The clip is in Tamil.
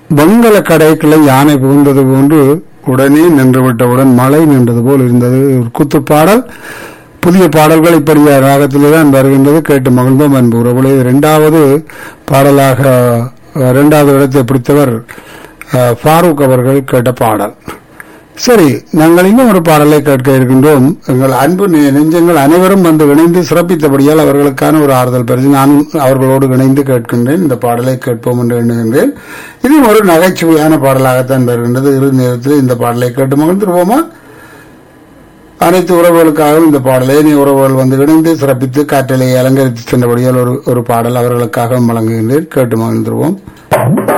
வெங்கல கடைக்குள்ள யானை புகுந்தது போன்று உடனே நின்று விட்டவுடன் மழை நின்றது போல் இருந்தது ஒரு குத்து பாடல் புதிய பாடல்கள் இப்படிய ராகத்திலே தான் வருகின்றது கேட்டு மகிழ்ந்தோம் அன்பு உறவுகளே இரண்டாவது பாடலாக அஹ், இரண்டாவது இடத்தை பிடித்தவர் அஹ், ஃபாரூக் அவர்கள் கேட்ட பாடல் சரி நாங்கள் இன்னும் ஒரு பாடலை கேட்க இருக்கின்றோம் எங்கள் அன்பு நெ- நெஞ்சங்கள் அனைவரும் வந்து இணைந்து சிறப்பித்தபடியால் அவர்களுக்கான ஒரு ஆறுதல் பரிசு நானும் அவர்களோடு இணைந்து கேட்கின்றேன் இந்த பாடலை கேட்போம் என்று எண்ணுகின்றேன் இது ஒரு நகைச்சுவையான பாடலாகத்தான் வருகின்றது இறுதி நேரத்தில் இந்த பாடலை கேட்டு மகிழ்ந்துருவோமா அனைத்து உறவுகளுக்காகவும் இந்த பாடலை நீ உறவுகள் வந்து இணைந்து சிறப்பித்து காற்றலை அலங்கரித்து சென்றபடியால் ஒரு ஒரு பாடல் அவர்களுக்காக வழங்குகின்றேன் கேட்டு மகிழ்ந்துருவோம்